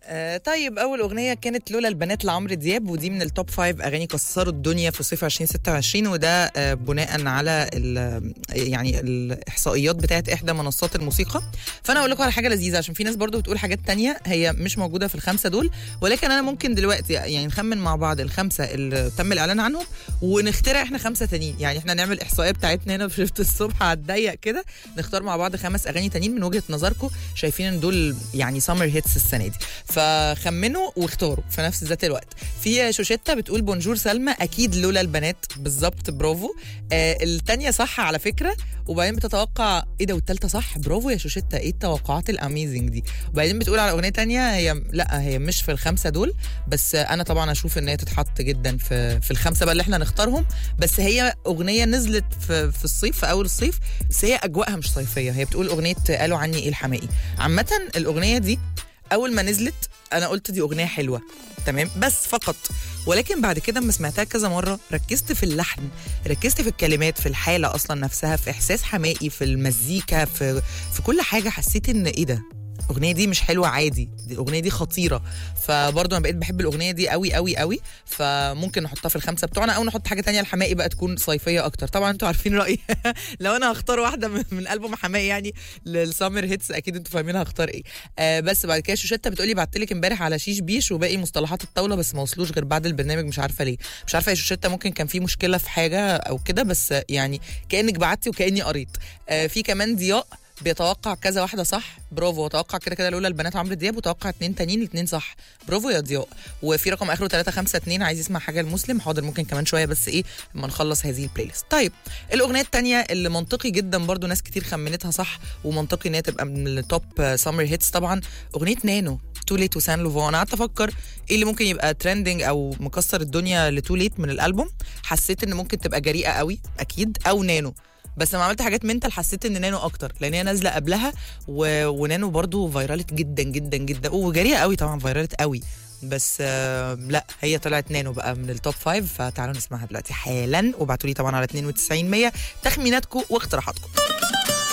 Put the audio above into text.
آه طيب اول اغنيه كانت لولا البنات لعمرو دياب ودي من التوب فايف اغاني كسروا الدنيا في صيف 2026 وده آه بناء على ال يعني الاحصائيات بتاعت احدى منصات الموسيقى فانا اقول لكم على حاجه لذيذه عشان في ناس برضو بتقول حاجات تانية هي مش موجوده في الخمسه دول ولكن انا ممكن دلوقتي يعني نخمن مع بعض الخمسه اللي تم الاعلان عنهم ونخترع احنا خمسه تانيين يعني احنا نعمل الاحصائيه بتاعتنا هنا في شفت الصبح على الضيق كده نختار مع بعض خمس اغاني تانيين من وجهه نظركم شايفين ان دول يعني سمر هيتس السنه دي فخمنوا واختاروا في نفس ذات الوقت في شوشيتا بتقول بونجور سلمى اكيد لولا البنات بالظبط برافو آه التانية صح على فكره وبعدين بتتوقع ايه ده والتالتة صح برافو يا شوشيتا ايه التوقعات الاميزنج دي وبعدين بتقول على اغنيه تانية هي لا هي مش في الخمسه دول بس انا طبعا اشوف ان هي تتحط جدا في في الخمسه بقى اللي احنا نختارهم بس هي اغنيه نزلت في, في الصيف في اول الصيف بس هي اجواءها مش صيفيه هي بتقول اغنيه قالوا عني ايه الحمائي عامه الاغنيه دي اول ما نزلت انا قلت دي اغنيه حلوه تمام بس فقط ولكن بعد كده لما سمعتها كذا مره ركزت في اللحن ركزت في الكلمات في الحاله اصلا نفسها في احساس حمائي في المزيكا في في كل حاجه حسيت ان ايه ده الاغنيه دي مش حلوه عادي دي الاغنيه دي خطيره فبرضه انا بقيت بحب الاغنيه دي قوي قوي قوي فممكن نحطها في الخمسه بتوعنا او نحط حاجه تانية الحمائي بقى تكون صيفيه اكتر طبعا انتوا عارفين رايي لو انا هختار واحده من, من البوم حمائي يعني للسامر هيتس اكيد انتوا فاهمين هختار ايه آه بس بعد كده شوشته بتقولي بعت لك امبارح على شيش بيش وباقي مصطلحات الطاوله بس ما وصلوش غير بعد البرنامج مش عارفه ليه مش عارفه يا شوشته ممكن كان في مشكله في حاجه او كده بس يعني كانك بعتي وكاني قريت آه في كمان ضياء بيتوقع كذا واحده صح برافو وتوقع كده كده لولا البنات عمرو دياب وتوقع اتنين تانيين اتنين صح برافو يا ضياء وفي رقم اخره 352 عايز يسمع حاجه المسلم حاضر ممكن كمان شويه بس ايه اما نخلص هذه البلاي ليست طيب الاغنيه الثانيه اللي منطقي جدا برضو ناس كتير خمنتها صح ومنطقي ان هي تبقى من التوب سمر هيتس طبعا اغنيه نانو تو ليت وسان لوفو انا قعدت افكر ايه اللي ممكن يبقى ترندنج او مكسر الدنيا لتو ليت من الالبوم حسيت ان ممكن تبقى جريئه قوي اكيد او نانو بس لما عملت حاجات منتال حسيت ان نانو اكتر لان هي نازله قبلها و... ونانو برضو فيرالت جدا جدا جدا وجريئه قوي طبعا فيرالت قوي بس آه لا هي طلعت نانو بقى من التوب فايف فتعالوا نسمعها دلوقتي حالا وابعتوا لي طبعا على 92 100 تخميناتكم واقتراحاتكم